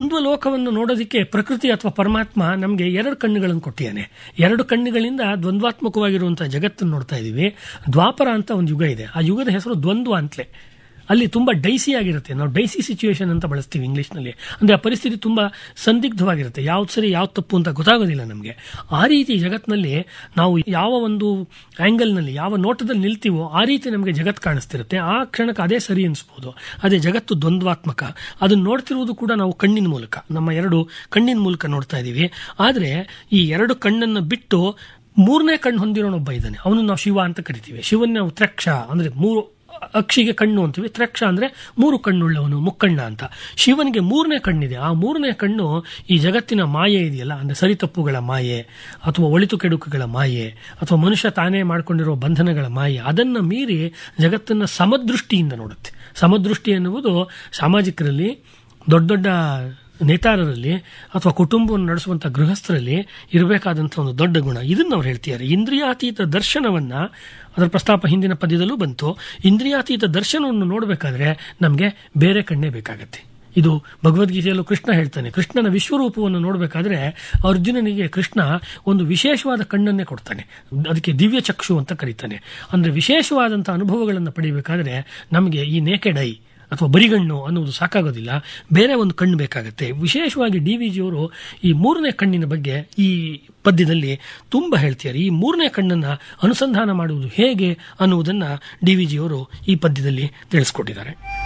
ದ್ವಂದ್ವ ಲೋಕವನ್ನು ನೋಡೋದಕ್ಕೆ ಪ್ರಕೃತಿ ಅಥವಾ ಪರಮಾತ್ಮ ನಮಗೆ ಎರಡು ಕಣ್ಣುಗಳನ್ನು ಕೊಟ್ಟಿದ್ದಾನೆ ಎರಡು ಕಣ್ಣುಗಳಿಂದ ದ್ವಂದ್ವಾತ್ಮಕವಾಗಿರುವಂತಹ ಜಗತ್ತನ್ನು ನೋಡ್ತಾ ಇದ್ದೀವಿ ದ್ವಾಪರ ಅಂತ ಒಂದು ಯುಗ ಇದೆ ಆ ಯುಗದ ಹೆಸರು ದ್ವಂದ್ವ ಅಂತಲೇ ಅಲ್ಲಿ ತುಂಬ ಡೈಸಿ ಆಗಿರುತ್ತೆ ನಾವು ಡೈಸಿ ಸಿಚುವೇಶನ್ ಅಂತ ಬಳಸ್ತೀವಿ ಇಂಗ್ಲೀಷ್ನಲ್ಲಿ ಅಂದರೆ ಆ ಪರಿಸ್ಥಿತಿ ತುಂಬ ಸಂದಿಗ್ಧವಾಗಿರುತ್ತೆ ಯಾವ್ದು ಸರಿ ಯಾವ್ದು ತಪ್ಪು ಅಂತ ಗೊತ್ತಾಗೋದಿಲ್ಲ ನಮಗೆ ಆ ರೀತಿ ಜಗತ್ತಿನಲ್ಲಿ ನಾವು ಯಾವ ಒಂದು ಆ್ಯಂಗಲ್ನಲ್ಲಿ ಯಾವ ನೋಟದಲ್ಲಿ ನಿಲ್ತೀವೋ ಆ ರೀತಿ ನಮಗೆ ಜಗತ್ತು ಕಾಣಿಸ್ತಿರುತ್ತೆ ಆ ಕ್ಷಣಕ್ಕೆ ಅದೇ ಸರಿ ಅನಿಸ್ಬೋದು ಅದೇ ಜಗತ್ತು ದ್ವಂದ್ವಾತ್ಮಕ ಅದನ್ನು ನೋಡ್ತಿರುವುದು ಕೂಡ ನಾವು ಕಣ್ಣಿನ ಮೂಲಕ ನಮ್ಮ ಎರಡು ಕಣ್ಣಿನ ಮೂಲಕ ನೋಡ್ತಾ ಇದ್ದೀವಿ ಆದರೆ ಈ ಎರಡು ಕಣ್ಣನ್ನು ಬಿಟ್ಟು ಮೂರನೇ ಕಣ್ಣು ಹೊಂದಿರೋನೊಬ್ಬ ಇದ್ದಾನೆ ಅವನು ನಾವು ಶಿವ ಅಂತ ಕರಿತೀವಿ ಶಿವನ ನಾವು ತ್ರಕ್ಷ ಅಂದರೆ ಮೂರು ಅಕ್ಷಿಗೆ ಕಣ್ಣು ಅಂತೀವಿ ತ್ರಕ್ಷ ಅಂದ್ರೆ ಮೂರು ಕಣ್ಣುಳ್ಳವನು ಮುಕ್ಕಣ್ಣ ಅಂತ ಶಿವನಿಗೆ ಮೂರನೇ ಕಣ್ಣಿದೆ ಆ ಮೂರನೇ ಕಣ್ಣು ಈ ಜಗತ್ತಿನ ಮಾಯೆ ಇದೆಯಲ್ಲ ಅಂದ್ರೆ ಸರಿತಪ್ಪುಗಳ ಮಾಯೆ ಅಥವಾ ಒಳಿತು ಕೆಡುಕುಗಳ ಮಾಯೆ ಅಥವಾ ಮನುಷ್ಯ ತಾನೇ ಮಾಡಿಕೊಂಡಿರೋ ಬಂಧನಗಳ ಮಾಯೆ ಅದನ್ನ ಮೀರಿ ಜಗತ್ತನ್ನ ಸಮದೃಷ್ಟಿಯಿಂದ ನೋಡುತ್ತೆ ಸಮದೃಷ್ಟಿ ಎನ್ನುವುದು ಸಾಮಾಜಿಕರಲ್ಲಿ ದೊಡ್ಡ ದೊಡ್ಡ ನೇತಾರರಲ್ಲಿ ಅಥವಾ ಕುಟುಂಬವನ್ನು ನಡೆಸುವಂಥ ಗೃಹಸ್ಥರಲ್ಲಿ ಇರಬೇಕಾದಂಥ ಒಂದು ದೊಡ್ಡ ಗುಣ ಇದನ್ನು ಅವ್ರು ಹೇಳ್ತಿದ್ದಾರೆ ಇಂದ್ರಿಯಾತೀತ ದರ್ಶನವನ್ನ ಅದರ ಪ್ರಸ್ತಾಪ ಹಿಂದಿನ ಪದ್ಯದಲ್ಲೂ ಬಂತು ಇಂದ್ರಿಯಾತೀತ ದರ್ಶನವನ್ನು ನೋಡಬೇಕಾದ್ರೆ ನಮಗೆ ಬೇರೆ ಕಣ್ಣೇ ಬೇಕಾಗತ್ತೆ ಇದು ಭಗವದ್ಗೀತೆಯಲ್ಲೂ ಕೃಷ್ಣ ಹೇಳ್ತಾನೆ ಕೃಷ್ಣನ ವಿಶ್ವರೂಪವನ್ನು ನೋಡಬೇಕಾದ್ರೆ ಅರ್ಜುನನಿಗೆ ಕೃಷ್ಣ ಒಂದು ವಿಶೇಷವಾದ ಕಣ್ಣನ್ನೇ ಕೊಡ್ತಾನೆ ಅದಕ್ಕೆ ದಿವ್ಯ ಚಕ್ಷು ಅಂತ ಕರೀತಾನೆ ಅಂದ್ರೆ ವಿಶೇಷವಾದಂಥ ಅನುಭವಗಳನ್ನು ಪಡಿಬೇಕಾದ್ರೆ ನಮಗೆ ಈ ನೇಕೆಡ್ ಐ ಅಥವಾ ಬರಿಗಣ್ಣು ಅನ್ನುವುದು ಸಾಕಾಗೋದಿಲ್ಲ ಬೇರೆ ಒಂದು ಕಣ್ಣು ಬೇಕಾಗುತ್ತೆ ವಿಶೇಷವಾಗಿ ಡಿ ವಿ ಜಿಯವರು ಈ ಮೂರನೇ ಕಣ್ಣಿನ ಬಗ್ಗೆ ಈ ಪದ್ಯದಲ್ಲಿ ತುಂಬ ಹೇಳ್ತಿದ್ದಾರೆ ಈ ಮೂರನೇ ಕಣ್ಣನ್ನು ಅನುಸಂಧಾನ ಮಾಡುವುದು ಹೇಗೆ ಅನ್ನುವುದನ್ನು ಡಿ ವಿ ಜಿಯವರು ಈ ಪದ್ಯದಲ್ಲಿ ತಿಳಿಸ್ಕೊಟ್ಟಿದ್ದಾರೆ